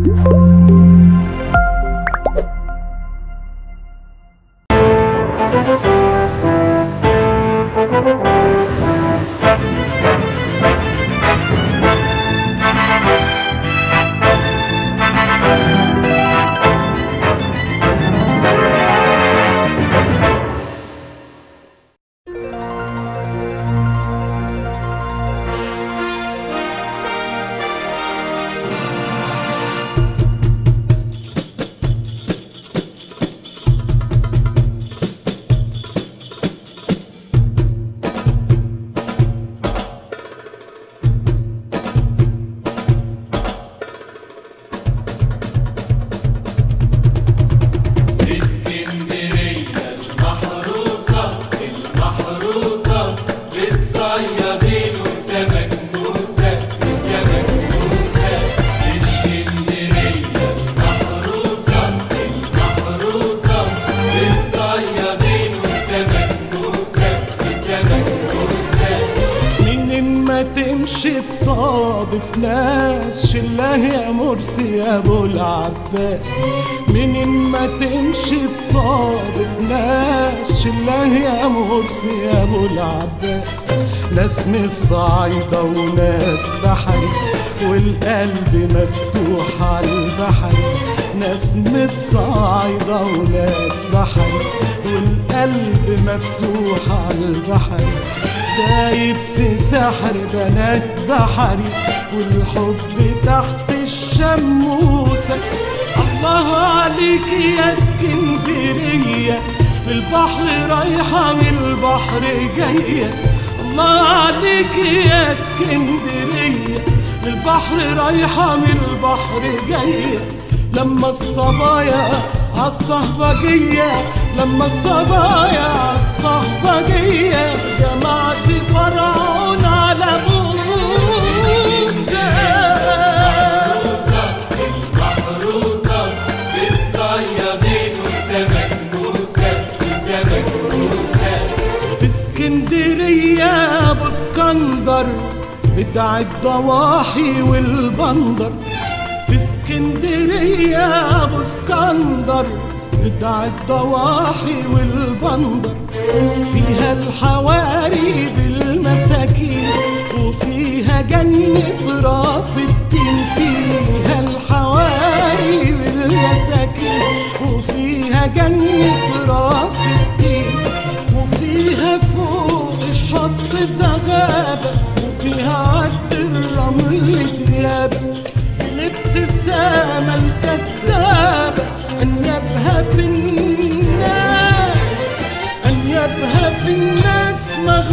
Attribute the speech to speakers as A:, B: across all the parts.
A: اسكندرية المحروسة المحروسة للصيادين وسمك موسى وسمك موسى اسكندرية المحروسة المحروسة للصيادين وسمك موسى وسمك موسى
B: من ما تمشي تصادف ناس شله يا مرسي يا ابو العباس من ما تمشي تصادف ناس شله يا مرسي يا ابو العباس ناس من الصعيدة وناس بحري والقلب مفتوح على البحر ناس من الصعيدة وناس بحري والقلب مفتوح على البحر دايب في سحر بنات بحري والحب تحت الشموسة الله عليك يا اسكندرية للبحر رايحة من البحر جاية الله عليك يا اسكندرية للبحر رايحة من البحر جاية لما الصبايا عالصهبجية لما الصبايا عالصهبجية جمعت فرعون على موسى
A: المحروسة للصيادين وسمك موسى وسمك موسى
B: في اسكندرية ابو اسكندر بتاع الضواحي والبندر في اسكندرية ابو اسكندر بتاع الضواحي والبندر فيها الحواري بالمساكين وفيها جنة راس التين فيها الحواري بالمساكين وفيها جنة راس التين وفيها فوق الشط زغابة وفيها عد الرمل ديابة الابتسامة الكذابة أنيابها في الناس أنيابها في الناس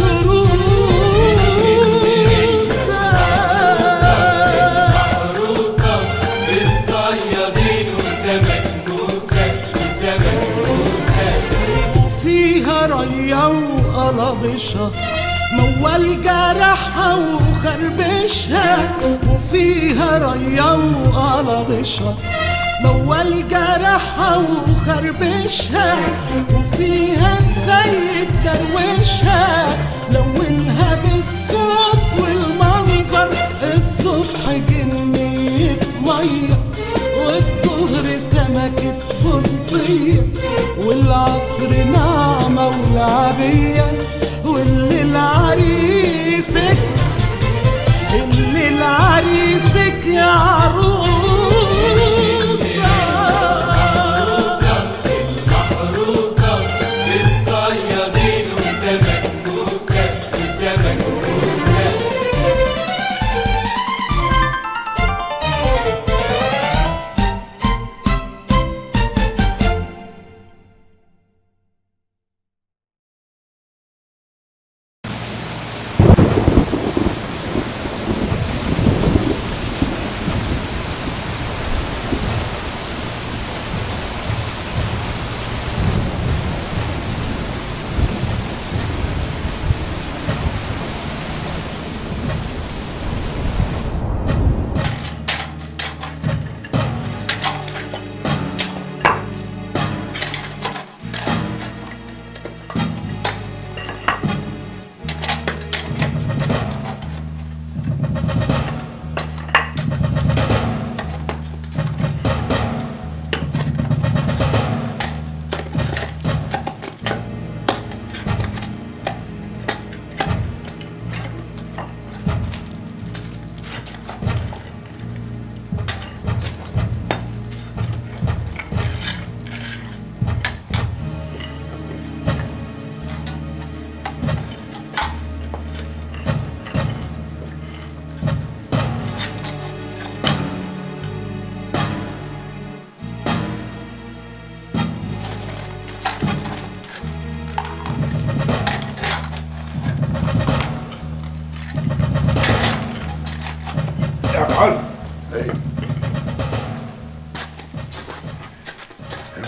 A: محروسة للصيادين وسمك موسى وسمك موسى
B: وفيها ريا وقلبشها موال جرحها وخربشها وفيها ريا وقلبشها موال جرحها وخربشها وفيها السيد دروشها لونها بالصوت والمنظر الصبح جنية مية والظهر سمكة بطية والعصر نعمة ولعبية والليل عريسك الليل عريسك يا عروسة
A: محروسة للصيادين وسمك موسى وسمك موسى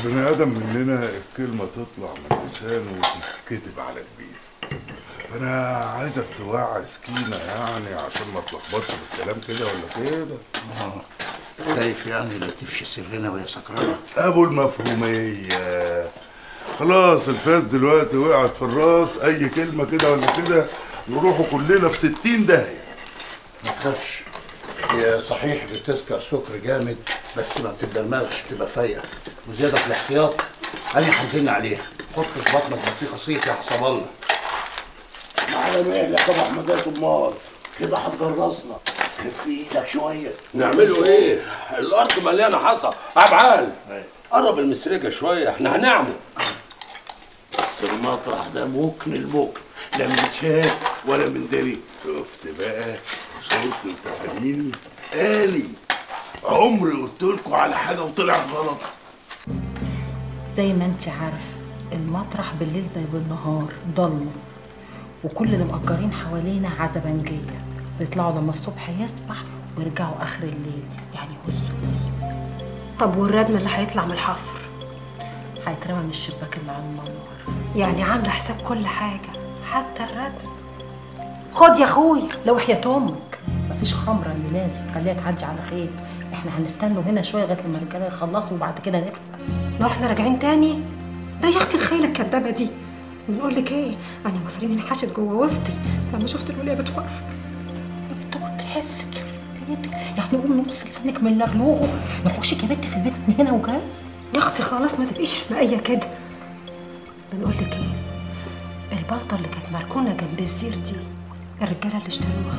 C: البني ادم مننا الكلمه تطلع من لسانه وتتكتب على كبير فانا عايزك توعي سكينه يعني عشان ما تلخبطش في الكلام كده ولا كده
D: خايف يعني لا تفشي سرنا وهي سكرانه
C: ابو المفهوميه خلاص الفاس دلوقتي وقعت في الراس اي كلمه كده ولا كده نروحوا كلنا في ستين داهيه
D: ما تخافش هي صحيح بتسكر سكر جامد بس ما بتدمغش بتبقى فايقه وزياده في الاحتياط انا هنزلنا عليها حط في بطنك بطيخه صيف يا حسب الله على مهلك يا ابو احمدات امال كده هتجرسنا خف ايدك شويه
E: نعمله ايه؟ الارض مليانه حصى عبعال قرب المسرجه شويه احنا هنعمل
D: بس المطرح ده ممكن الممكن لا من شاف ولا من دري
C: شفت بقى شفت انت فاهميني قالي عمري قلت لكم على حاجه وطلعت غلط
F: زي ما انت عارفه المطرح بالليل زي بالنهار ضلمه وكل اللي مأجرين حوالينا عزبنجية بيطلعوا لما الصبح يصبح ويرجعوا آخر الليل يعني هس هس
G: طب والردم اللي هيطلع من الحفر
F: هيترمى من الشباك اللي على المنور
G: يعني عامله حساب كل حاجه حتى الردم خد يا اخويا
F: لو حياة أمك مفيش خمرة الليلة دي خليها تعدي على خير احنا هنستنوا هنا شوية لغاية لما الرجالة يخلصوا وبعد كده نقفل
G: لو احنا راجعين تاني ده يا اختي الخيل الكدابه دي بنقول لك ايه انا مصري من حاشت جوه وسطي لما شفت الوليه بتفرفر
F: تقعد تحس بيتك يعني قوم نص لسانك من لغلوغه نخشك يا بنت في البيت من هنا وجاي
G: يا اختي خلاص ما تبقيش حمائيه كده بنقول لك ايه البلطه اللي كانت مركونه جنب الزير دي الرجاله اللي اشتروها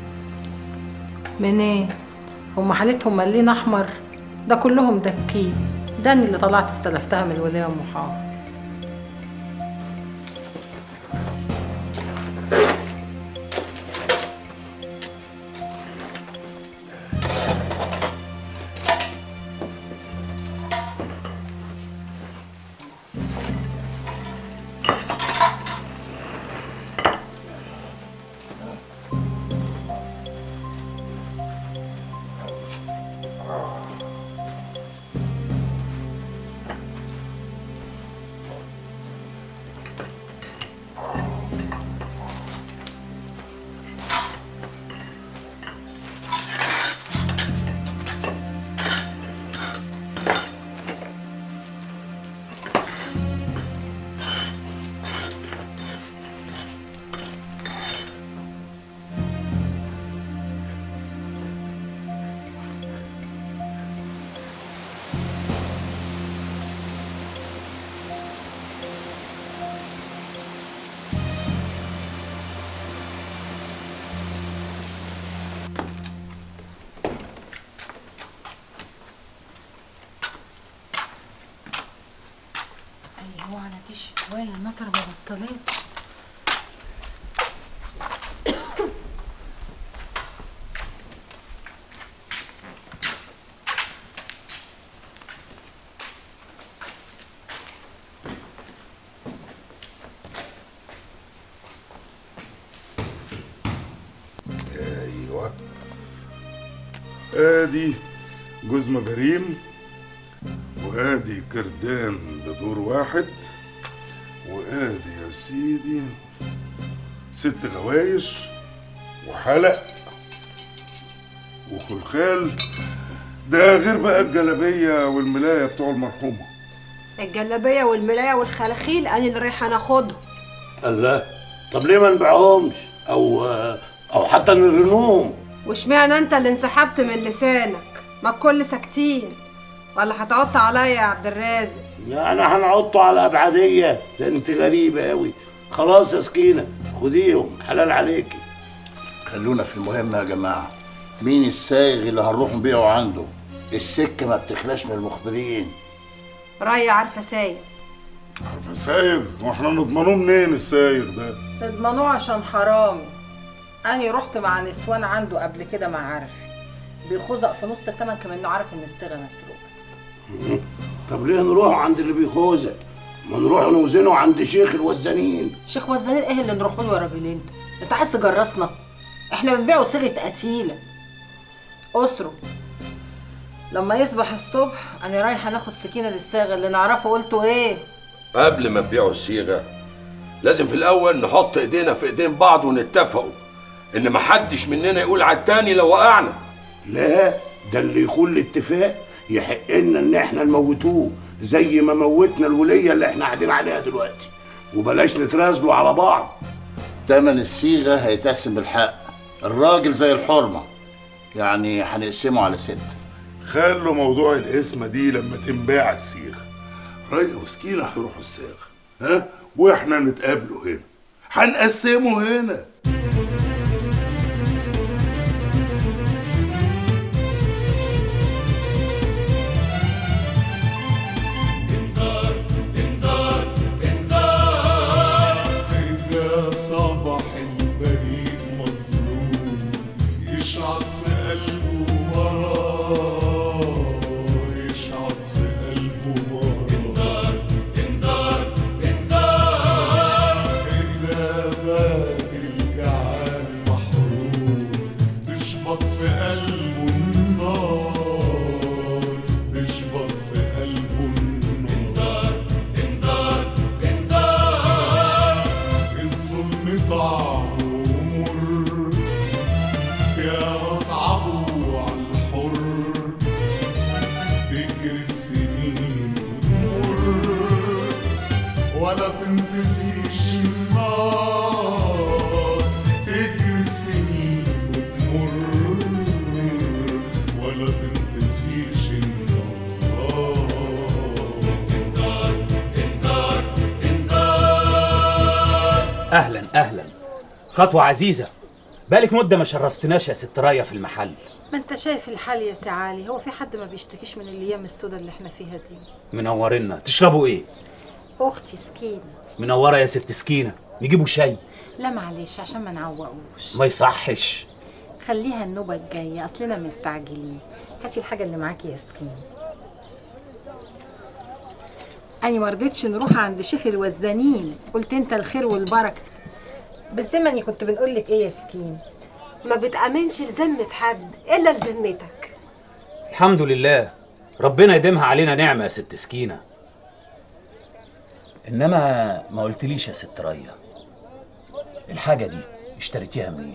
F: منين؟ هم حالتهم ملين احمر ده كلهم دكين ده أنا اللي طلعت استلفتها من الولايه ام حافظ ايوه على دي شويه النطره ما بطلتش
C: ايوه ادي جوز مجاريم وادي كردان بدور واحد وادي يا سيدي ست غوايش وحلق وخلخال ده غير بقى الجلابيه والملايه بتوع المرحومه
G: الجلابيه والملايه والخلاخيل انا اللي رايحه ناخدهم
E: الله طب ليه ما نبيعهمش او او حتى نرنوهم
G: واشمعنى انت اللي انسحبت من لسانك ما الكل ساكتين ولا هتعط عليا يا عبد الرازق
D: لا انا هنعطه على ابعديه ده انت غريبه قوي خلاص يا سكينه خديهم حلال عليكي خلونا في المهم يا جماعه مين السايغ اللي هنروح نبيعه عنده السكه ما بتخلاش من المخبرين
G: راية عارفه سايق
C: عارفه سايغ واحنا نضمنوه منين السايغ ده
F: اضمنوه عشان حرامي أنا رحت مع نسوان عنده قبل كده مع عارفي بيخزق في نص التمن كمان انه عارف ان الصيغه مسروقه
D: طب ليه نروح عند اللي بيخوزق ما نروح نوزنه عند شيخ الوزانين
F: شيخ وزانين ايه اللي نروح له يا راجل انت انت عايز تجرسنا احنا بنبيعه صيغه قتيله اسره لما يصبح الصبح انا رايحه ناخد سكينه للصاغ اللي نعرفه قلته ايه
E: قبل ما تبيعوا الصيغه لازم في الاول نحط ايدينا في ايدين بعض ونتفقوا ان محدش مننا يقول على التاني لو وقعنا
H: لا ده اللي يخون الاتفاق يحق لنا ان احنا نموتوه زي ما موتنا الوليه اللي احنا قاعدين عليها دلوقتي وبلاش نترازلوا على بعض
D: تمن الصيغة هيتقسم بالحق الراجل زي الحرمة يعني هنقسمه على ستة
C: خلوا موضوع القسمة دي لما تنباع الصيغة رايق وسكينة هيروحوا الصاغة ها واحنا نتقابلوا هنا هنقسمه هنا
A: انذار انذار انذار
I: إذا صبح البريء مظلوم يشعط في قلبه مرار يشعط في قلبه مرار
A: انذار انذار انذار
I: إذا بات الجعان محروم تشبط في قلبه النار تشبط في قلبه النار
A: انذار انذار
I: الظلم طعمه مر يا أصعبه على الحر تجري السنين وتمر ولا تنطفيش النار تجري السنين وتمر ولا تنطفيش النار
A: انذار انذار انذار
J: اهلا اهلا خطوه عزيزه بالك مده ما شرفتناش يا ست رايه في المحل
F: ما انت شايف الحال يا سي علي هو في حد ما بيشتكيش من الايام السوداء اللي احنا فيها دي
J: منورنا تشربوا ايه
F: اختي سكينه
J: منوره يا ست سكينه نجيبوا شاي
F: لا معلش عشان ما نعوقوش
J: ما يصحش
F: خليها النوبه الجايه اصلنا مستعجلين هاتي الحاجه اللي معاكي يا سكينه أنا ما رضيتش نروح عند شيخ الوزانين قلت انت الخير والبركه بالزمن كنت بنقول لك ايه يا سكين
G: ما بتأمنش لذمة حد إلا لذمتك
J: الحمد لله ربنا يديمها علينا نعمه يا ست سكينه انما ما قلتليش يا ست رايه الحاجه دي اشتريتيها منين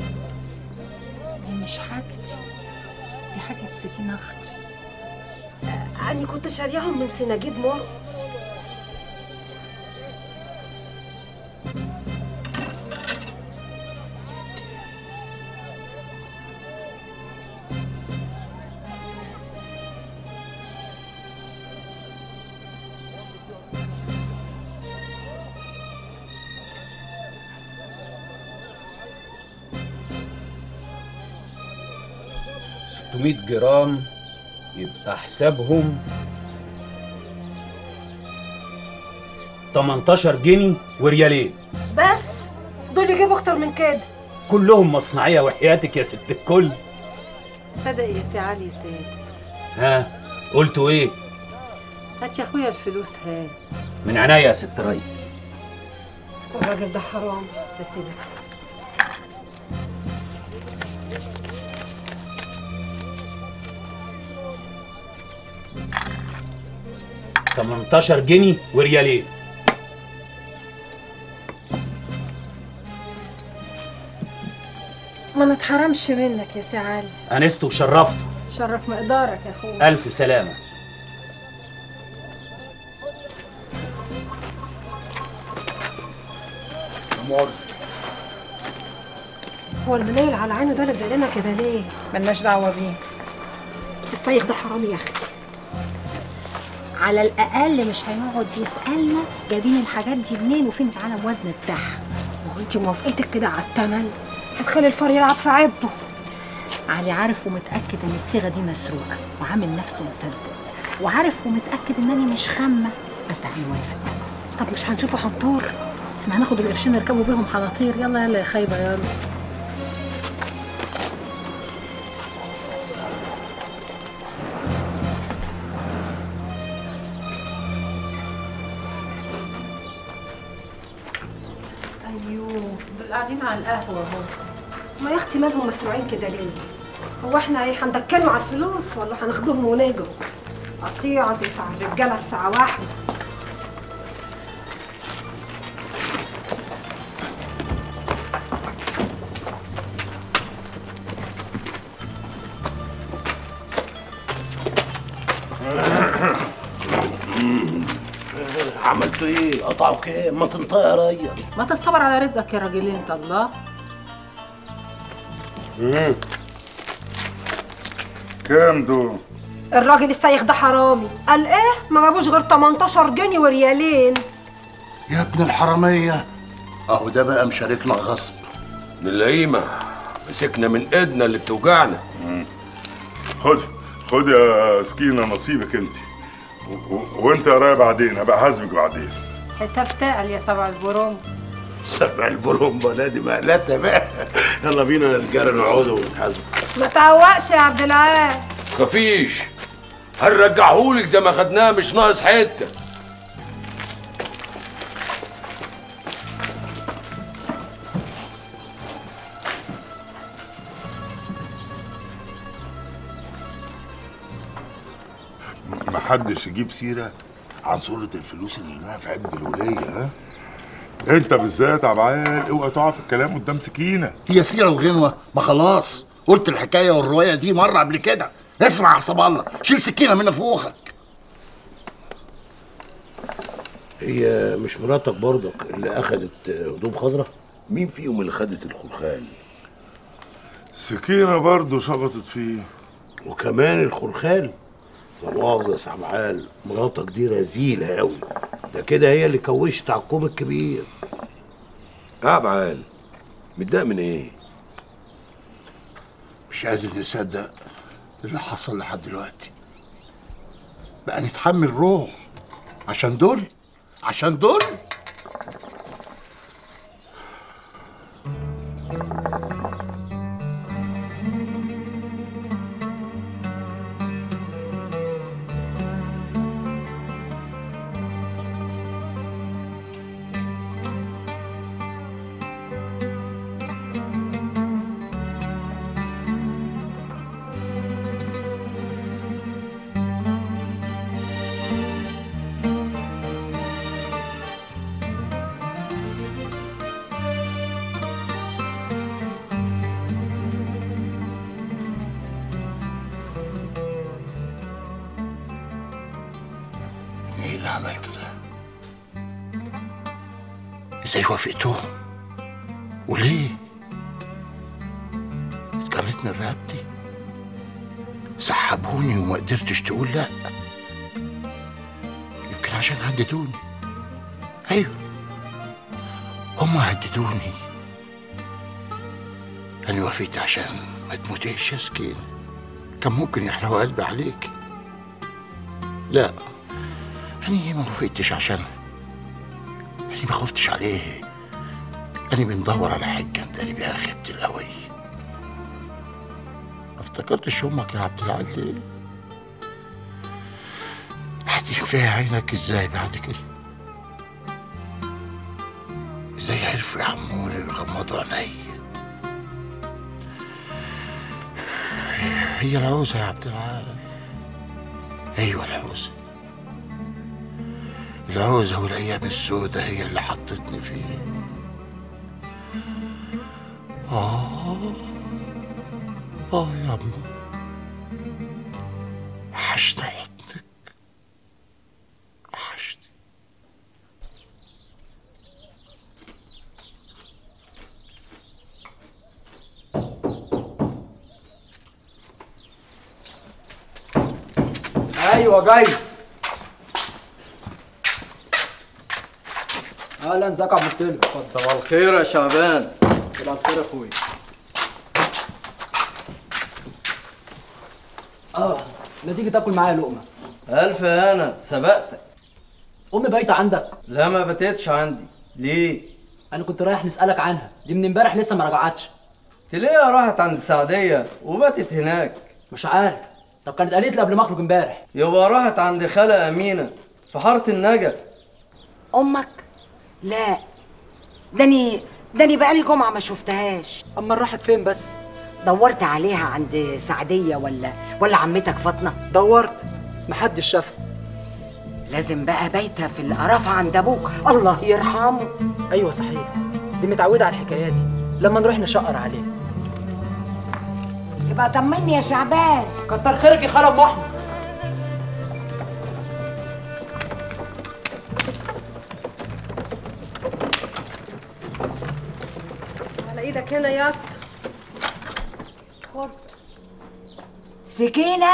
F: دي مش حاجتي دي حاجه سكينه اختي
G: أنا كنت شارياهم من سناجيب مرقص
J: ستمائة جرام يبقى حسابهم 18 جنيه وريالين
G: بس دول يجيبوا أكتر من كده
J: كلهم مصنعيه وحياتك يا ست الكل
F: صدق يا سي علي سيد
J: ها قلتوا ايه
F: هات يا اخويا الفلوس هات
J: من عناية يا ست رايه
G: الراجل ده حرام
F: بس ده
J: 18 جنيه وريالين
F: ما نتحرمش منك يا سي علي
J: انست وشرفته
F: شرف مقدارك يا اخويا
J: الف سلامه
C: مؤاخذة
G: هو المنيل على عينه ده لازق لنا كده ليه؟
F: ملناش دعوه بيه
G: الصيغ ده حرامي يا أختي
F: على الاقل مش هيقعد يسالنا جايبين الحاجات دي منين وفين العالم وزن بتاعها
G: هو أنت موافقتك كده على التمن هتخلي الفار يلعب في عبه
F: علي عارف ومتاكد ان الصيغه دي مسروقه وعامل نفسه مصدق وعارف ومتاكد انني مش خامه بس هنوافق
G: طب مش هنشوفه حنطور
F: احنا هناخد القرشين نركبوا بيهم حناطير يلا يلا يا خايبه يلا ايوه دول قاعدين على القهوه اهو
G: ما يا أختي مالهم مسروعين كده ليه؟ هو احنا ايه هندكنوا على الفلوس ولا هناخدهم ونجروا قطيعة دي بتاع الرجالة في ساعة واحدة
H: عملتوا ايه؟ قطعوا كام؟ ما تنطق يا ريا
F: ما تصبر على رزقك يا راجل انت الله
C: كام دول
G: الراجل السايخ ده حرامي قال ايه ما جابوش غير 18 جنيه وريالين
D: يا ابن الحرامية اهو ده بقى مشاركنا غصب
E: من اللئيمة مسكنا من ايدنا اللي بتوجعنا
C: خد خد يا سكينه نصيبك انت و- و- وانت يا رايه بعدين هبقى حاسبك بعدين
F: حساب تقل يا سبع البروم
H: سبع البرومبا نادي مقلتها بقى يلا بينا يا رجاله نقعدوا ونتحاسبوا
G: ما تعوقش يا عبد العال
E: خفيش هنرجعهولك زي ما خدناه مش ناقص حته
C: محدش يجيب سيره عن صورة الفلوس اللي لقاها في عب الولية ها انت بالذات يا عبعال اوعى تقع في الكلام قدام سكينة
D: هي سيرة وغنوة ما خلاص قلت الحكاية والرواية دي مرة قبل كده اسمع يا حسب الله شيل سكينة من نفوخك
H: هي مش مراتك برضك اللي اخدت هدوم خضراء
E: مين فيهم اللي خدت الخلخال
C: سكينة برضه شبطت فيه
H: وكمان الخلخال لا مؤاخذة يا صاحب عال مراتك دي رزيلة قوي ده كده هي اللي كوشت على الكوم الكبير
E: يا عبعال متضايق من ايه
D: مش قادر نصدق اللي حصل لحد دلوقتي بقى نتحمل روح عشان دول عشان دول ايه اللي عملته ده ازاي وافقتهم وليه اتجريت من رقبتي سحبوني وما قدرتش تقول لا يمكن عشان هددوني ايوه هما هددوني انا وافقت عشان ما تموتيش يا سكين كان ممكن يحرقوا قلبي عليك لا أنا ما وافقتش عشان أنا ما خفتش عليه أنا بندور على حاجة نداري بيها خيبة القوي ما افتكرتش أمك يا عبد العال ليه؟ هتخفيها عينك ازاي بعد كده؟ ازاي عرفوا يعموني ويغمضوا عيني؟ هي العوزة يا عبد العال أيوة العوزة العوزة والأيام السودة هي اللي حطتني فيه آه آه يا أما وحشت حضنك وحشت
K: ايوه جاي اهلا ازيك يا عبد الطلب اتفضل
L: صباح الخير يا شعبان
K: صباح الخير يا اخويا اه ما تيجي تاكل معايا لقمه
L: الف انا سبقتك
K: امي بايته عندك
L: لا ما باتتش عندي ليه
K: انا كنت رايح نسالك عنها دي من امبارح لسه ما رجعتش
L: تلاقيها راحت عند سعديه وباتت هناك
K: مش عارف طب كانت قالت لي قبل ما اخرج امبارح
L: يبقى راحت عند خالة امينه في حاره النجا
M: امك لا داني داني بقالي جمعه ما شفتهاش
K: اما راحت فين بس
M: دورت عليها عند سعديه ولا ولا عمتك فاطمه
K: دورت محدش شافها
M: لازم بقى بايته في القرافه عند ابوك الله يرحمه
K: ايوه صحيح دي متعوده على الحكايات دي لما نروح نشقر عليها
M: يبقى طمني يا شعبان
K: كتر خيرك يا خاله ام احمد
G: على ايدك هنا يا اسطى خد
M: سكينه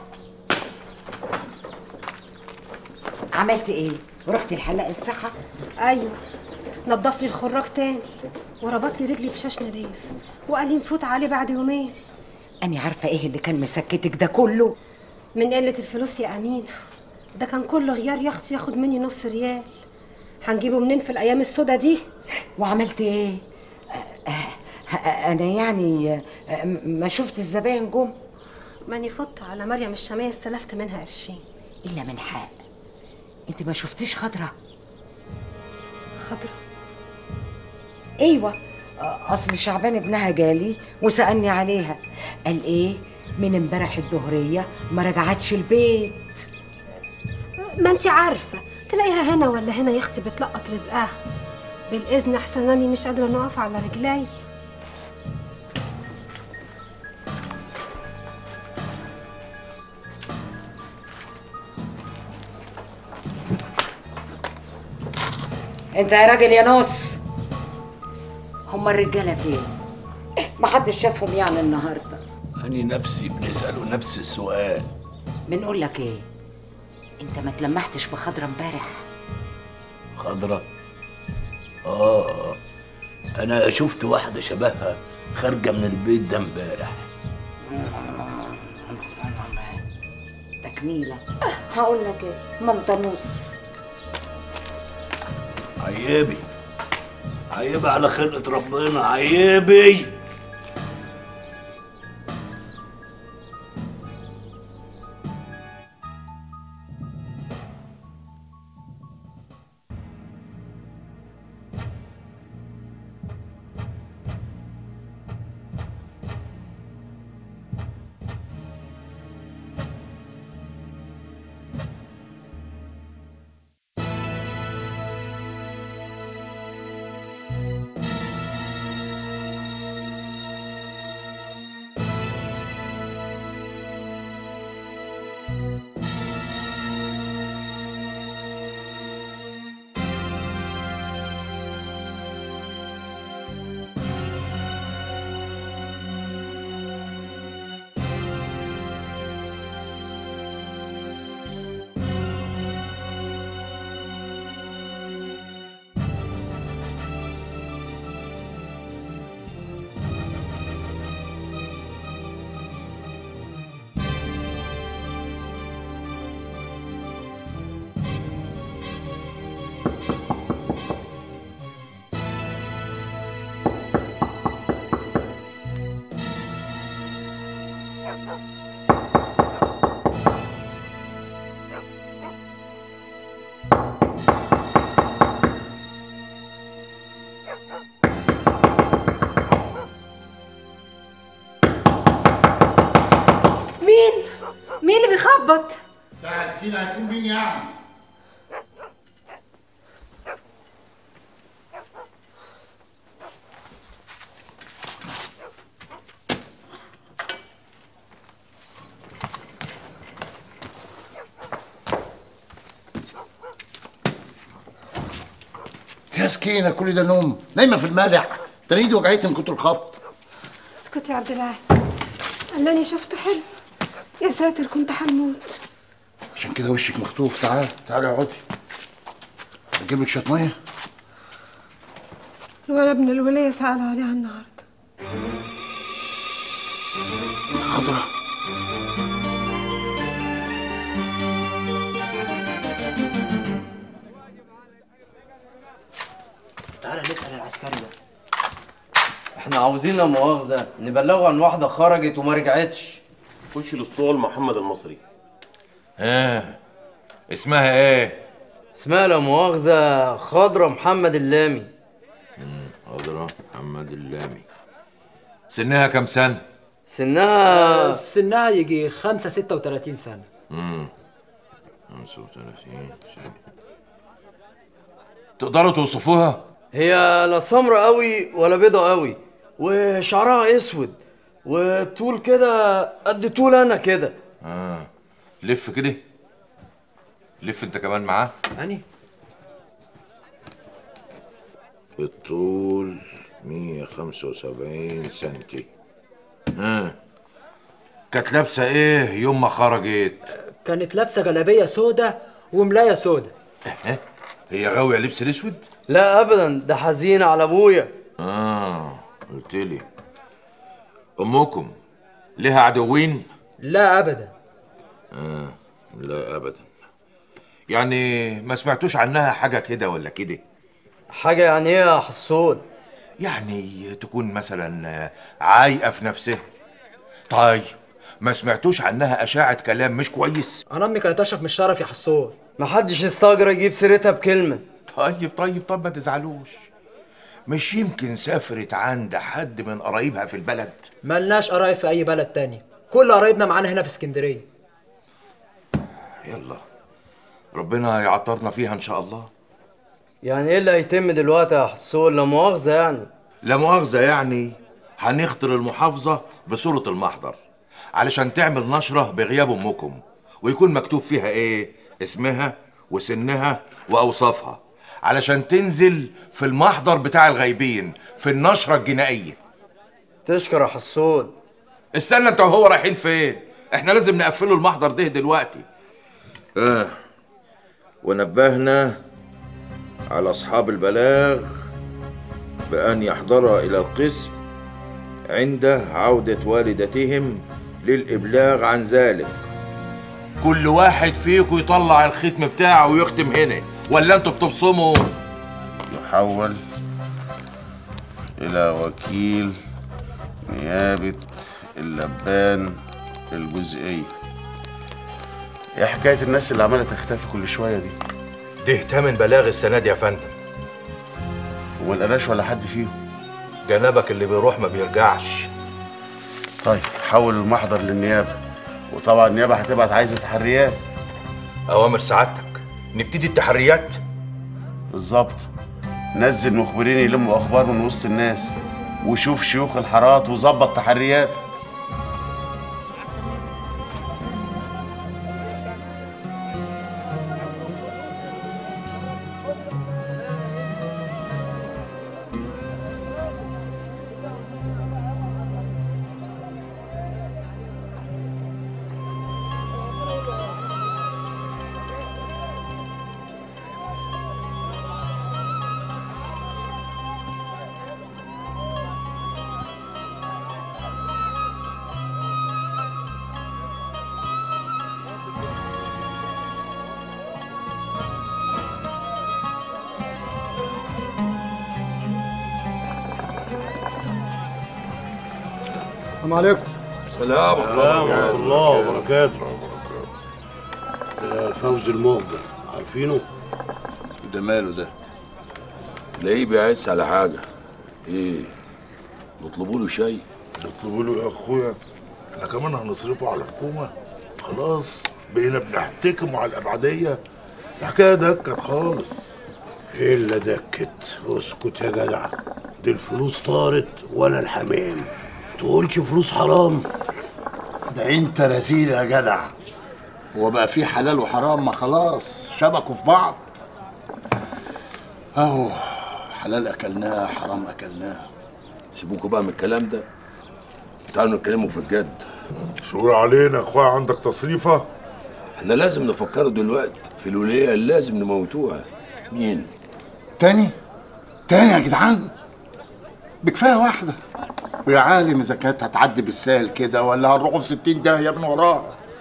M: عملت ايه رحت الحلاق الصحه
G: ايوه نضف لي الخراج تاني وربط لي رجلي بشاش نضيف وقال لي نفوت عليه بعد يومين
M: أنا عارفة إيه اللي كان مسكتك ده كله
G: من قلة الفلوس يا أمينة ده كان كل غيار يخت ياخد مني نص ريال هنجيبه منين في الأيام السودا دي
M: وعملت إيه؟ آه، آه، أنا يعني آه، ما شفت الزباين جم
G: ماني فت على مريم الشامية استلفت منها قرشين
M: إلا من حق أنت ما شفتيش خضرة
G: خضرة
M: أيوة آه، أصل شعبان ابنها جالي وسألني عليها قال إيه من امبارح الظهرية ما رجعتش البيت
G: ما انت عارفة تلاقيها هنا ولا هنا يا اختي بتلقط رزقها بالإذن أحسن أني مش قادرة نقف على رجلي
M: أنت يا راجل يا نص هما الرجالة فين؟ ما حدش شافهم يعني النهارده
H: أنا نفسي بنسأله نفس السؤال
M: بنقول لك ايه انت ما تلمحتش بخضرة امبارح
H: خضرة آه أنا شفت واحدة شبهها خارجة من البيت ده امبارح
M: تكنيلة هقول لك ايه ما انت نص
H: عيبي عيبي على خلقة ربنا عيبي
G: مين؟ مين اللي بيخبط؟
D: بتاع سكينة هيكون مين يعني؟ يا سكينة كل ده نوم نايمة في المالح ده ايدي وجعتني من كتر الخبط
G: اسكت يا عبد العال قالني شفت حلم يا ساتر كنت هنموت
D: عشان كده وشك مخطوف تعال تعالي اقعدي اجيب لك شويه ميه
G: الولد ابن الولية سأل عليها النهارده
D: خضرة
L: تعالى نسأل العسكري ده احنا عاوزين لا مؤاخذة نبلغه عن واحدة خرجت وما رجعتش
N: خش للصول محمد المصري اه اسمها ايه؟
L: اسمها لا مؤاخذة خضرة محمد اللامي
N: خضرة محمد اللامي سنها كام سنة؟
L: سنها
K: سنها يجي 5 36 سنة
N: امم 35 سنة تقدروا توصفوها؟
L: هي لا سمرة قوي ولا بيضة قوي وشعرها اسود وطول كده قد طول انا كده
N: اه لف كده لف انت كمان معاه
K: يعني
N: الطول 175 سنتي ها كانت لابسه ايه يوم ما خرجت
K: كانت لابسة جلابية سودة وملاية سودة
N: ها هي غاويه لبس الاسود
L: لا ابدا ده حزين على ابويا
N: اه قلت لي امكم لها عدوين
K: لا أبدا
N: آه لا ابدا يعني ما سمعتوش عنها حاجه كده ولا كده
L: حاجة يعني ايه يا حسون
N: يعني تكون مثلا آه، عايقه في نفسها طيب ما سمعتوش عنها اشاعه كلام مش كويس
K: أنا أمي كانت أشرف من الشرف يا حسون
L: محدش يستجرى يجيب سيرتها بكلمة
N: طيب طيب طب ما تزعلوش مش يمكن سافرت عند حد من قرايبها في البلد
K: ملناش قرايب في أي بلد تاني كل قرايبنا معانا هنا في اسكندرية
N: يلا ربنا يعطرنا فيها ان شاء الله
L: يعني ايه اللي هيتم دلوقتي يا حسون لا مؤاخذة يعني
N: لا مؤاخذة يعني هنخطر المحافظة بصورة المحضر علشان تعمل نشرة بغياب أمكم ويكون مكتوب فيها إيه اسمها وسنها وأوصافها علشان تنزل في المحضر بتاع الغايبين في النشرة الجنائية
L: تشكر يا حسون
N: استنى انت وهو رايحين فين احنا لازم نقفله المحضر ده دلوقتي اه ونبهنا على اصحاب البلاغ بان يحضر الى القسم عند عودة والدتهم للإبلاغ عن ذلك كل واحد فيكم يطلع الختم بتاعه ويختم هنا ولا انتوا بتبصموا
H: يحول إلى وكيل نيابة اللبان الجزئية ايه حكاية الناس اللي عمالة تختفي كل شوية دي؟
N: ده تمن بلاغ السنة دي يا فندم
H: وما لقناش ولا حد فيهم
N: جنابك اللي بيروح ما بيرجعش
H: طيب حول المحضر للنيابة وطبعا النيابة هتبعت عايزة تحريات
N: أوامر سعادتك نبتدي التحريات
H: بالظبط نزل مخبرين يلموا أخبار من وسط الناس وشوف شيوخ الحارات وظبط تحريات
D: السلام عليكم
E: سلام
H: ورحمة الله وبركاته ده فوز المهجر عارفينه؟
E: ده ماله ده تلاقيه بيعس على حاجة ايه نطلبوا له شيء
C: نطلبوا له يا اخويا احنا كمان هنصرفه على الحكومه خلاص بقينا بنحتكموا على الابعديه الحكايه دكت خالص
H: إلا دكت اسكت يا جدع دي الفلوس طارت ولا الحمام تقولش فلوس حرام
D: ده انت رزيل يا جدع هو بقى في حلال وحرام ما خلاص شبكوا في بعض اهو حلال اكلناه حرام اكلناه
E: سيبوكوا بقى من الكلام ده تعالوا نتكلموا في الجد
C: شور علينا يا اخويا عندك تصريفه
E: احنا لازم نفكروا دلوقتي في الولية اللي لازم نموتوها مين
D: تاني تاني يا جدعان بكفايه واحده ويا عالم اذا كانت هتعدي بالسهل كده ولا هنروحوا في 60 داهيه من وراها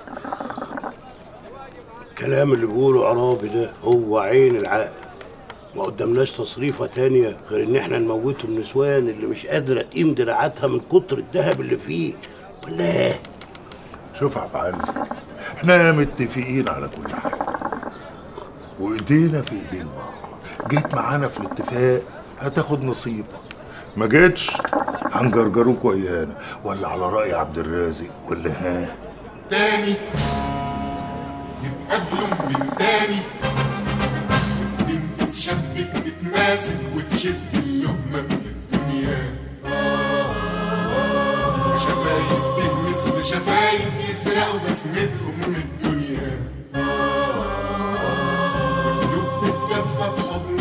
H: الكلام اللي بيقوله عرابي ده هو عين العقل ما قدامناش تصريفة تانية غير ان احنا نموته النسوان اللي مش قادرة تقيم دراعاتها من كتر الذهب اللي فيه ولا ايه؟
C: شوف يا معلم احنا متفقين على كل حاجه وايدينا في ايدين بعض جيت معانا في الاتفاق هتاخد نصيبك ما جيتش هنجرجروك ويانا ولا على رأي عبد الرازق ولا ها
I: تاني يتقابلوا من تاني الدين تتشبك تتماسك وتشد اللقمة من الدنيا شفايف تهمس وشفايف يسرقوا بسمتهم من الدنيا قلوب تتدفى في حضن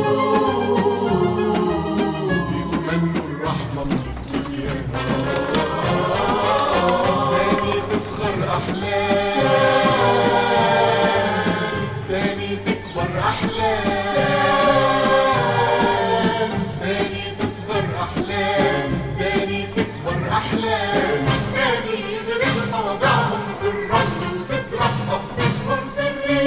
I: قلوب يتمنوا الرحمة من الدنيا تاني تصغر أحلام تاني تكبر أحلام تاني تصغر أحلام تاني تكبر أحلام تاني يغرزوا صوابعهم في الرمل وتطرح خطتهم في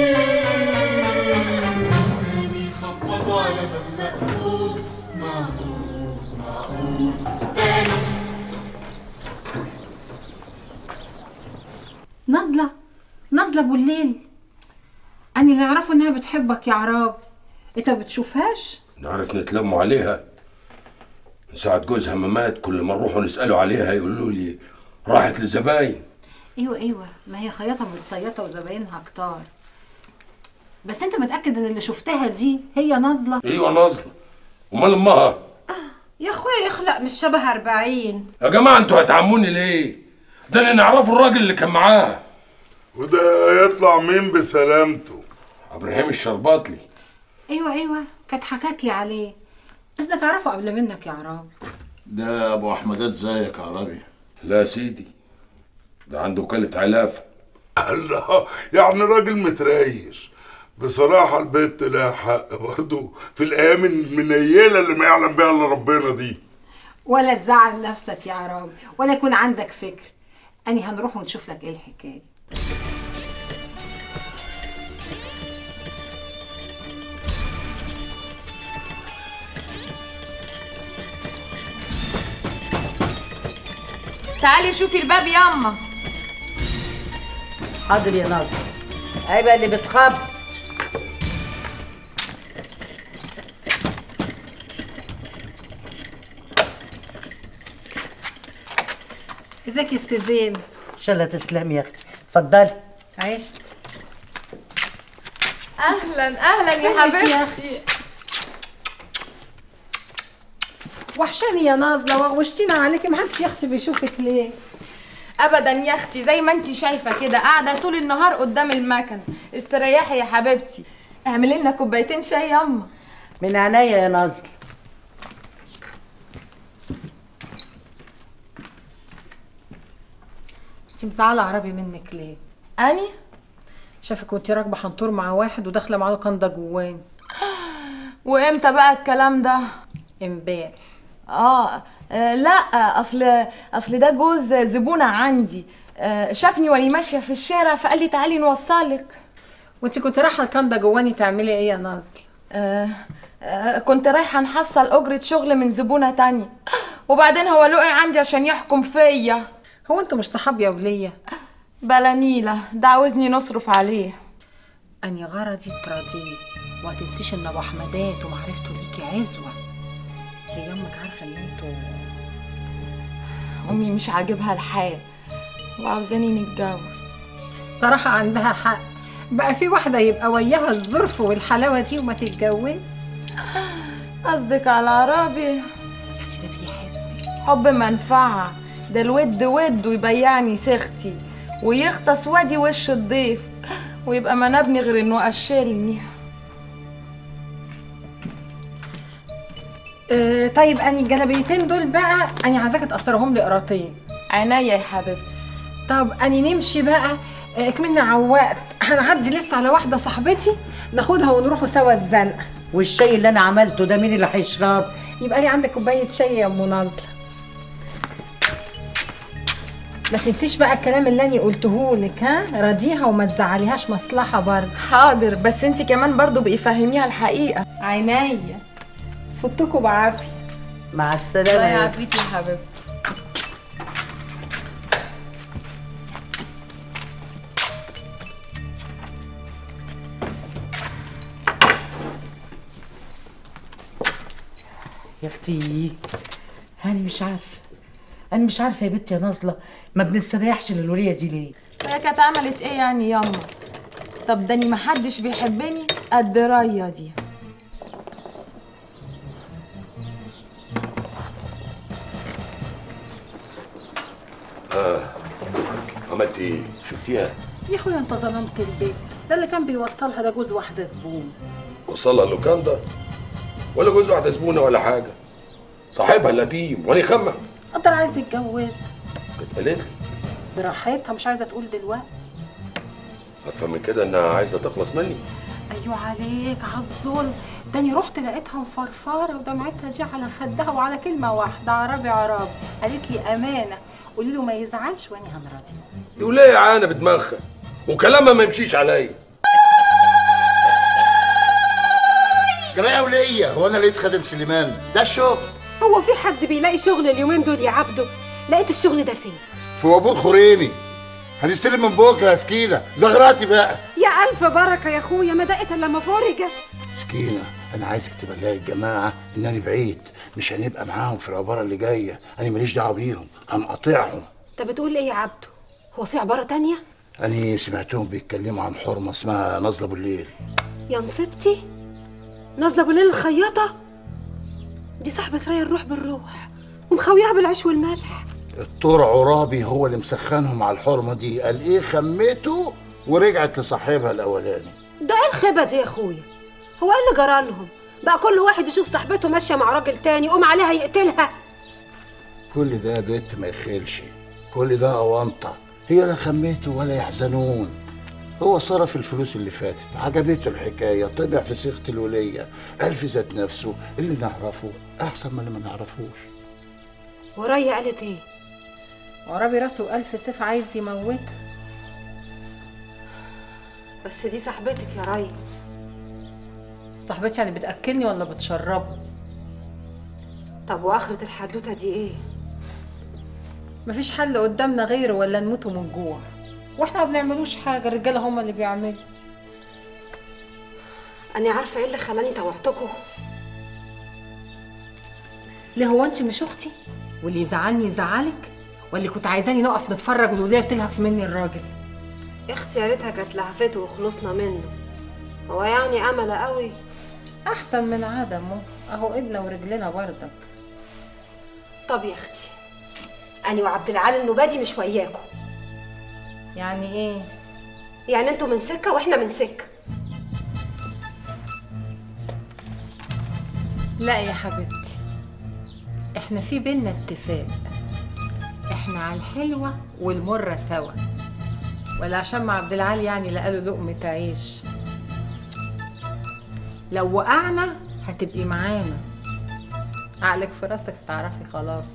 I: الريح تاني يخبطوا على باب مقفول معقول معقول تاني
F: نازلة نازلة ابو الليل أنا اللي أعرفه إنها بتحبك يا عراب أنت بتشوفهاش؟
E: نعرف نتلموا عليها من ساعة جوزها ما مات كل ما نروحوا نسألوا عليها يقولوا لي راحت لزباين
F: أيوة أيوة ما هي خياطة متصيطة وزباينها كتار بس أنت متأكد إن اللي شفتها دي هي نازلة؟
E: ايوه نازلة امال امها
G: يا اخويا يخلق مش شبه أربعين
E: يا جماعة انتوا هتعموني ليه؟ ده اللي نعرفه الراجل اللي كان معاه
C: وده يطلع مين بسلامته
E: ابراهيم الشرباطلي
F: أيوة أيوة كانت حكت لي عليه بس ده تعرفه قبل منك يا عراب
D: ده ابو احمدات زيك يا عربي
E: لا يا سيدي ده عنده وكالة علافة
C: الله يعني راجل متريش بصراحة البيت لها حق برضه في الأيام المنيلة اللي ما يعلم بها إلا ربنا دي
F: ولا تزعل نفسك يا عراب ولا يكون عندك فكر أني هنروح ونشوف لك إيه الحكاية
O: تعالي شوفي الباب ياما
M: حاضر يا ناصر عيبة اللي بتخبط
F: ازيك يا استاذين
M: ان شاء الله تسلمي يا اختي اتفضلي
F: عشت
O: اهلا اهلا يا
F: فينك يا
O: حبيبتي
F: وحشاني يا نازله وغوشتينا عليكي محدش يا اختي بيشوفك ليه
O: ابدا يا اختي زي ما انت شايفه كده قاعده طول النهار قدام المكنه استريحي يا حبيبتي اعملي لنا كوبايتين شاي ياما
M: من عينيا يا ناصر
F: انت مزعله عربي منك ليه
O: اني
F: شافك وانت راكبه حنطور مع واحد وداخله معاه كنده جوان
O: وامتى بقى الكلام ده
F: امبارح
O: اه آه، لا اصل اصل ده جوز زبونه عندي آه، شافني وانا ماشيه في الشارع فقال لي تعالي نوصلك
F: وانت كنت رايحه الكنده جواني تعملي ايه يا نازل
O: آه آه كنت رايحه نحصل اجره شغل من زبونه تانية وبعدين هو لقي عندي عشان يحكم فيا
F: هو انتوا مش صحاب يا وليه
O: بلا نيله ده عاوزني نصرف عليه
F: اني غرضي تراضيه وما تنسيش ان ابو حمدات ومعرفته ليكي عزوه هي امك عارفه ان انتوا
O: امي مش عاجبها الحال وعاوزاني نتجوز
F: صراحه عندها حق بقى في واحده يبقى وياها الظرف والحلاوه دي وما تتجوز
O: قصدك على عربي
F: اختي ده بيحب
O: حب منفعه ده الود ود ويبيعني سختي ويغطس وادي وش الضيف ويبقى ما نبني غير انه قشلني
F: آه طيب اني الجلابيتين دول بقى اني عايزاك تقصرهم لي قراطين
O: عينيا يا حبيبتي
F: طب اني نمشي بقى آه، اكملنا عوقت هنعدي لسه على واحده صاحبتي ناخدها ونروحوا سوا الزنقه
M: والشاي اللي انا عملته ده مين اللي هيشرب
F: يبقى لي عندك كوبايه شاي يا ام نازله ما تنسيش بقى الكلام اللي انا قلته لك ها راضيها وما تزعليهاش مصلحه برضه
O: حاضر بس انت كمان برضو بقي فهميها الحقيقه
F: عينيا فوتكوا بعافيه
M: مع
O: الله
M: السلامه يا
O: يعافيكي يا حبيبتي
M: يا اختي
P: أنا مش عارفة أنا مش عارفة يا بنتي يا نازلة ما بنستريحش للولية دي ليه؟
O: هي كانت عملت ايه يعني ياما طب داني محدش بيحبني قد رايا دي
E: اه عملت ايه شفتيها
F: يا اخويا انت ظلمت البيت ده اللي كان بيوصلها ده جوز واحده زبون
E: وصلها اللوكاندا ولا جوز واحده زبونه ولا حاجه صاحبها اليتيم وانا يخمم
F: قدر عايز يتجوز
E: كانت قالت لي
F: براحتها مش عايزه تقول دلوقتي
E: افهم من كده انها عايزه تخلص مني
F: ايوه عليك عالظلم داني رحت لقيتها مفرفره ودمعتها دي على خدها وعلى كلمه واحده عربي عربي قالت لي امانه قولي له ما يزعلش وانا هنراضيه
E: يقول ايه يا عانه بدماغها وكلامها ما يمشيش عليا
D: جماعة ولية هو انا لقيت خادم سليمان ده الشغل
G: هو في حد بيلاقي شغل اليومين دول يا عبده لقيت الشغل ده فين
D: في وابور خريمي هنستلم من بكره يا سكينه زغراتي بقى
G: يا الف بركه يا اخويا ما دقت الا لما فرجت
D: سكينه انا عايزك تبلغي الجماعه ان انا بعيد مش هنبقى معاهم في العباره اللي جايه انا ماليش دعوه بيهم هنقاطعهم
G: انت بتقول ايه يا عبده هو في عباره تانية
D: انا سمعتهم بيتكلموا عن حرمه اسمها نازله ابو الليل
G: يا نصيبتي نازله بالليل الخياطه دي صاحبه راي الروح بالروح ومخويها بالعيش والملح
D: الطور عرابي هو اللي مسخنهم على الحرمه دي قال ايه خمته ورجعت لصاحبها الاولاني
G: ده ايه الخيبه دي يا اخويا هو ايه اللي جرى لهم بقى كل واحد يشوف صاحبته ماشيه مع راجل تاني يقوم عليها يقتلها
D: كل ده يا بنت ما يخيلش كل ده اونطه هي لا خمته ولا يحزنون هو صرف الفلوس اللي فاتت عجبته الحكاية طبع في صيغة الولية قال في ذات نفسه اللي نعرفه أحسن من اللي ما نعرفوش
G: ورايا قالت ايه
F: عربي راسه ألف سيف عايز يموتها
G: بس دي صاحبتك يا راي
F: صاحبتي يعني بتاكلني ولا بتشربني
G: طب واخرة الحدوتة دي ايه
F: مفيش حل قدامنا غيره ولا نموتوا من جوع واحنا ما بنعملوش حاجه الرجاله هم اللي بيعملوا
G: انا عارفه ايه اللي خلاني توعتكم
F: ليه هو انت مش اختي واللي يزعلني يزعلك واللي كنت عايزاني نقف نتفرج والوليه بتلهف مني الراجل
G: اختي يا ريتها كانت لهفته وخلصنا منه هو يعني امل قوي
F: احسن من عدمه اهو ابنا ورجلنا بردك
G: طب يا اختي انا وعبد العال النبادي مش وياكم
F: يعني ايه
G: يعني انتوا من سكه واحنا من سكه
F: لا يا حبيبتي احنا في بينا اتفاق احنا على الحلوة والمرة سوا ولا عشان مع عبد العال يعني لقاله لقمة عيش لو وقعنا هتبقي معانا عقلك في راسك تعرفي خلاص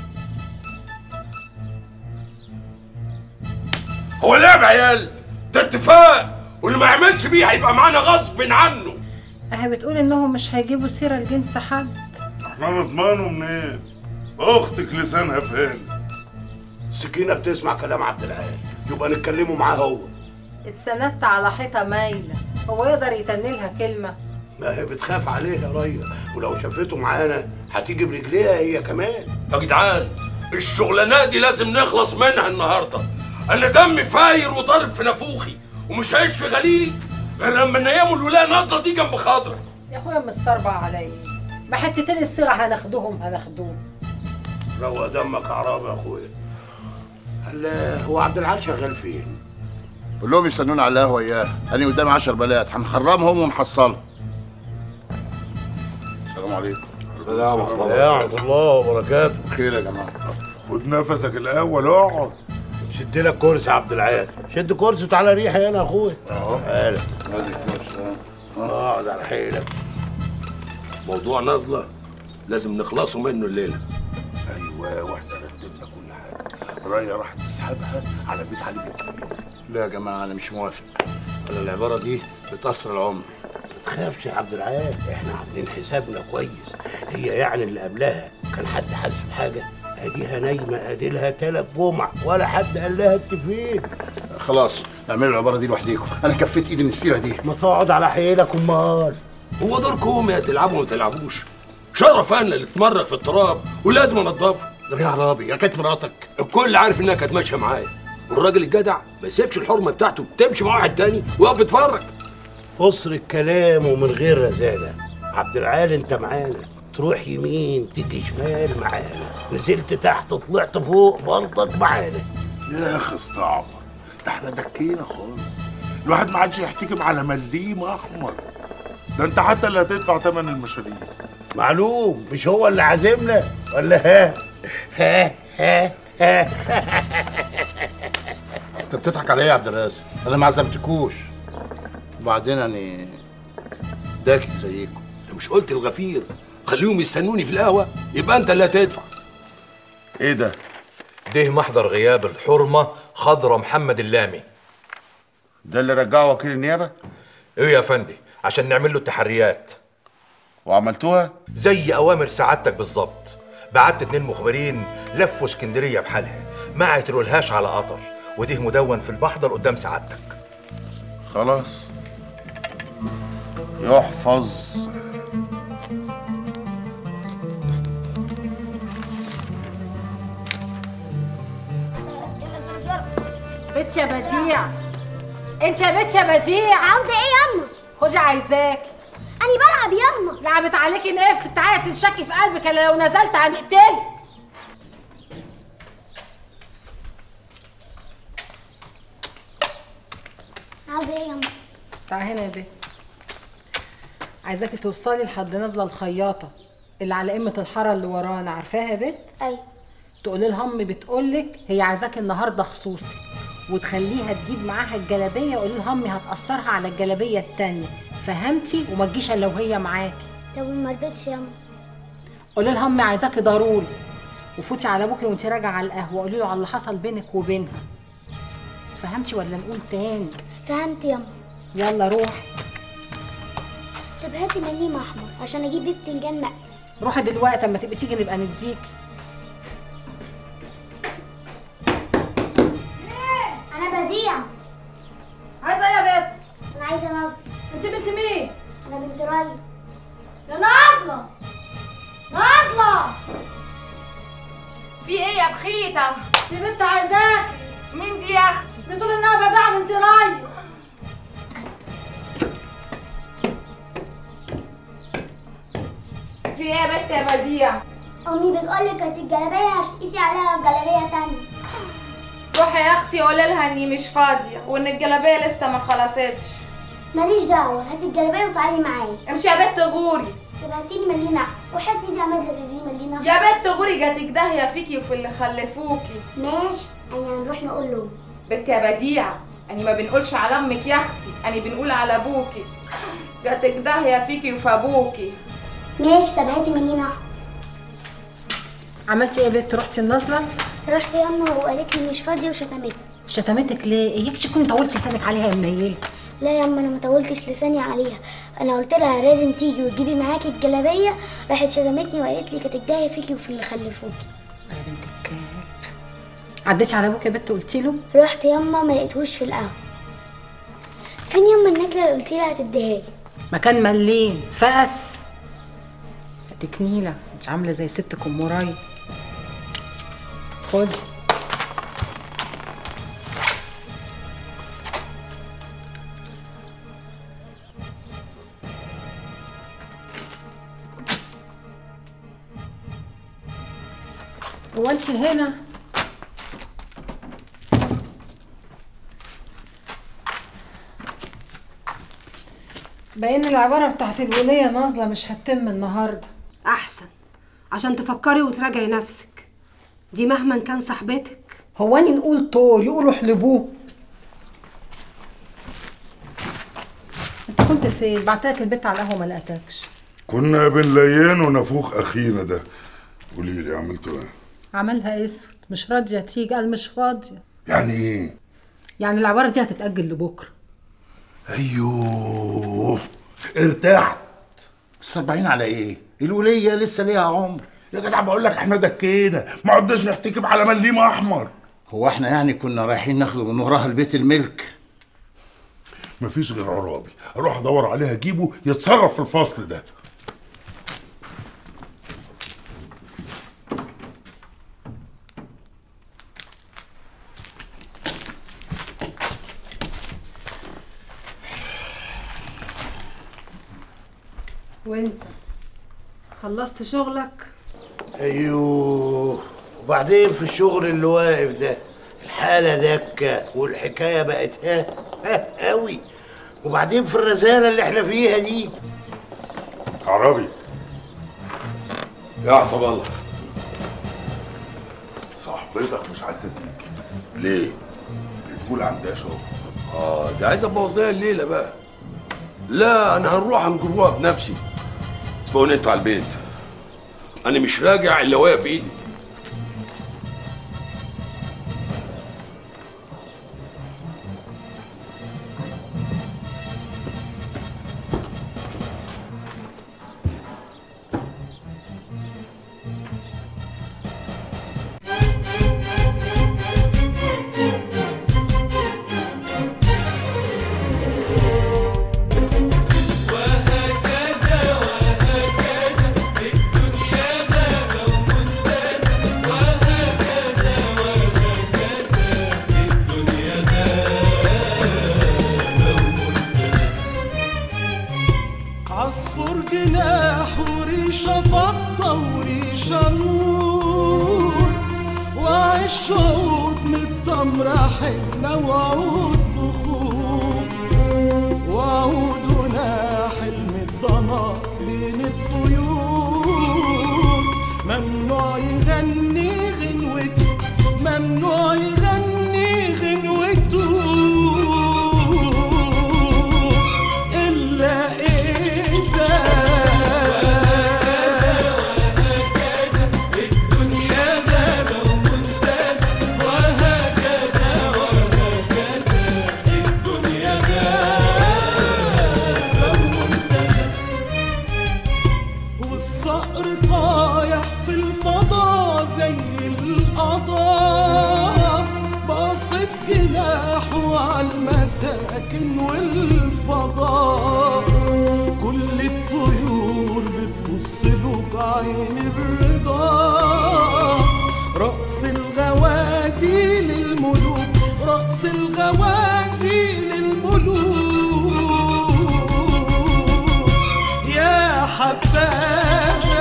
E: هو لعب عيال ده اتفاق واللي ما يعملش بيه هيبقى معانا غصب عنه
F: اهي بتقول انهم مش هيجيبوا سيرة لجنس حد
C: احنا نضمنه منين اختك لسانها فين
H: سكينة بتسمع كلام عبد العال يبقى نتكلموا معاه هو
F: اتسندت على حيطة مايلة هو يقدر يتنلها كلمة
H: ما هي بتخاف عليه يا ريا ولو شافته معانا هتيجي برجليها هي كمان
E: يا جدعان الشغلانه دي لازم نخلص منها النهارده انا دمي فاير وضارب في نافوخي ومش هيشفي غليلي غير لما نيموا الولايه نازله دي جنب خضره
F: يا اخويا مستربع عليا بحتتين الصيغة هناخدوهم هناخدوهم
H: روق دمك يا عرابي يا اخويا هل هو عبد العال شغال فين؟
D: قول لهم يستنونا على القهوة إياه أنا قدامي عشر بلات هنحرمهم ونحصلهم السلام عليكم
H: السلام ورحمة الله وبركاته
D: خير يا جماعة
C: خد نفسك الأول اقعد
H: شد لك كرسي يا عبد العال شد كرسي وتعالى ريح هنا يا اخويا
D: اهو
H: تعالى
D: ادي الكرسي
H: اقعد على حيلك
E: موضوع نازله لازم نخلصوا منه الليله
C: ايوه واحنا رتبنا كل حاجه رايه راحت تسحبها على بيت علي بن كبير
D: لا يا جماعة أنا مش موافق أنا العبارة دي بتأثر العمر
H: ما تخافش يا عبد العال احنا عاملين حسابنا كويس هي يعني اللي قبلها كان حد حس بحاجه اديها نايمه اديلها تلات جمع ولا حد قال لها انت فين
D: خلاص اعملوا العبارة دي لوحديكم أنا كفيت إيدي من السيرة دي
H: ما تقعد على حيلك امال
E: هو دوركم يا تلعبوا ما تلعبوش شرف انا اللي اتمرغ في التراب ولازم انضفه
D: طب يا عرابي يا كانت مراتك
E: الكل عارف انها كانت ماشيه معايا والراجل الجدع ما يسيبش الحرمه بتاعته تمشي مع واحد تاني ويقف يتفرج
H: قصر الكلام ومن غير رزالة عبد العال انت معانا تروح يمين تيجي شمال معانا نزلت تحت طلعت فوق برضك معانا
C: يا اخي استعبر ده احنا دكينا خالص الواحد ما عادش يحتكم على مليم احمر ده انت حتى اللي هتدفع ثمن المشاريع
H: معلوم مش هو اللي عازمنا ولا ها ها ها ها
D: انت بتضحك عليا يا عبد الرازق انا ما عزمتكوش وبعدين انا داكك زيكم
E: انت مش قلت الغفير خليهم يستنوني في القهوه يبقى انت اللي هتدفع
C: ايه ده
N: ده محضر غياب الحرمه خضرة محمد اللامي
C: ده اللي رجعه وكيل النيابه
N: ايه يا فندي عشان نعمل له التحريات
C: وعملتوها
N: زي اوامر سعادتك بالظبط بعت اتنين مخبرين لفوا اسكندريه بحالها ما عترولهاش على قطر وده مدون في المحضر قدام سعادتك
C: خلاص يحفظ
F: بنت يا بديع انت يا بنت يا بديع
Q: عاوزه ايه ياما
F: خدي عايزاك
Q: انا بلعب ياما
F: لعبت عليكي نفسك تعالي تنشكي في قلبك انا لو نزلت هنقتلك
Q: عاوزه ايه ياما
F: تعالي هنا يا بنت عايزاكي توصلي لحد نازله الخياطه اللي على قمه الحاره اللي ورانا عارفاها يا بنت
Q: ايوه
F: تقولي لها امي بتقولك هي عايزاكي النهارده خصوصي وتخليها تجيب معاها الجلابيه قولي لها امي هتاثرها على الجلابيه التانيه فهمتي وما تجيش الا وهي معاكي
Q: طب ما رضيتش ياما
F: قولي لها امي عايزاكي ضروري وفوتي على ابوكي وانت راجعه على القهوه قولي له على اللي حصل بينك وبينها فهمتي ولا نقول تاني
Q: فهمت ياما
F: يلا روحي
Q: طب هاتي مليم احمر عشان اجيب بيه بتنجان مقلي
F: روحي دلوقتي اما تبقي تيجي نبقى نديكي
Q: انا بديع
F: عايزه ايه يا بنت
Q: انا عايزه نظر
F: انت بنت مين
Q: انا بنت رايد
F: يا نازله نازله
O: في ايه يا بخيتة؟
F: في بنت عايزاكي
O: مين دي يا اختي؟
F: بتقول انها بدع بنت راي
O: في ايه يا بنت يا بديع؟
Q: امي بتقولك هاتي الجلابيه عشان تقيسي عليها جلابيه تانية
O: روحي يا اختي قولي لها اني مش فاضيه وان الجلابيه لسه ما خلصتش
Q: ماليش دعوه هاتي الجلابيه وتعالي معايا
O: امشي يا بنت غوري
Q: طب هاتيلي ملينا أحمر. وحياتي دي عماد تديني ملينا أحمر.
O: يا بنت غوري جاتك داهيه فيكي وفي اللي خلفوكي
Q: ماشي انا هنروح نقول له
O: بنت يا بديع اني ما بنقولش على امك يا اختي اني بنقول على ابوكي جاتك داهيه فيكي وفي ابوكي
Q: ماشي طب هاتي ملينا أحمر.
F: عملتي ايه يا بنت رحتي النازله
Q: رحت ياما وقالت لي مش فاضيه وشتمتني
F: شتمتك ليه اياك تكوني طولتي لسانك عليها يا منيله
Q: لا يا اما انا ما طولتش لساني عليها انا قلت لها لازم تيجي وتجيبي معاكي الجلابيه راحت شتمتني وقالت لي كانت جايه فيكي وفي اللي خلفوكي
F: عديتي على ابوك يا بنت قلتي له
Q: رحت ياما ما لقيتهوش في القهوه فين ياما النجله اللي قلت لها هتديها لي
F: مكان ملين فقس اديك نيله مش عامله زي ستك ام راي خدي هو انت هنا باين العبارة بتاعت الولية نازلة مش هتتم النهاردة
G: احسن عشان تفكري وتراجعي نفسك دي مهما كان صاحبتك
F: هو اني نقول طور يقولوا احلبوه انت كنت فين بعتلك البيت على القهوة ما لقيتكش
C: كنا بنلين ونفوخ اخينا ده قولي لي عملتوا ايه
F: عملها اسود مش راضية تيجي قال مش فاضية
C: يعني ايه
F: يعني العبارة دي هتتأجل لبكرة
C: ايوه ارتحت
D: بس 40 على ايه؟ الوليه لسه ليها عمر
C: يا جدع بقول لك احنا دكينا ما عدناش نحتكم على مليم احمر
D: هو احنا يعني كنا رايحين ناخده من وراها البيت الملك
C: مفيش غير عرابي اروح ادور عليه اجيبه يتصرف في الفصل ده
G: وانت خلصت شغلك
H: ايوه وبعدين في الشغل اللي واقف ده الحالة دكة والحكاية بقت ها ها قوي وبعدين في الرزالة اللي احنا فيها دي
E: عربي يا عصب الله
C: صاحبتك مش عايزه تيجي
E: ليه؟
C: بتقول عندها شغل
E: اه دي عايزه تبوظ لها الليله بقى لا انا هنروح انجروها بنفسي اسمعوني انتوا على البيت انا مش راجع الا واقف في ايدي
B: عصفور جناح وريشة فضة وريشة نور وعيش عود من التمرة حنة وعود بخور وعود ناحل من الضنا بين الطيور ممنوع يغني غنوته ممنوع يغني غنوته إلا إذا الدنيا غابة وممتازة وهكذا وهكذا الدنيا غابة وممتازة والصقر طايح في الفضا زي القضاء باصت جناحه على المساكن والفضاء كل الطيور بتبص له بعين الرضا رأس الغوازي للملوك رأس الغوازي للملوك يا حبذا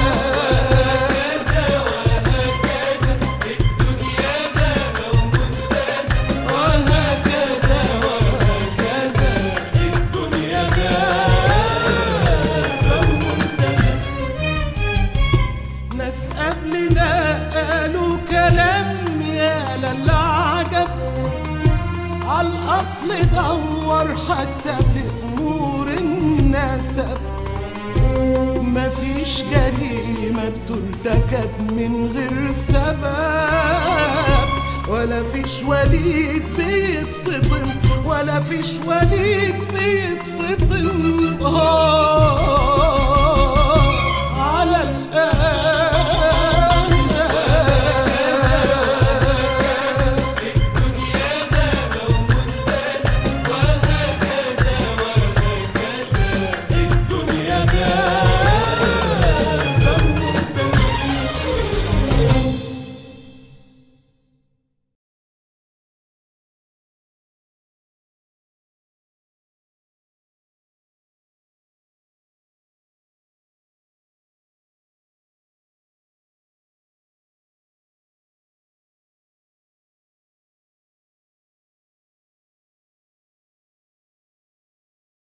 B: وهكذا وهكذا الدنيا غابة وممتازة ناس قبلنا قالوا كلام يا للعجب عالأصل دور حتى في أمور النسب مفيش جريمة بترتكب من غير سبب ولا فيش وليد بيتفطم ولا فيش وليد بيتفطم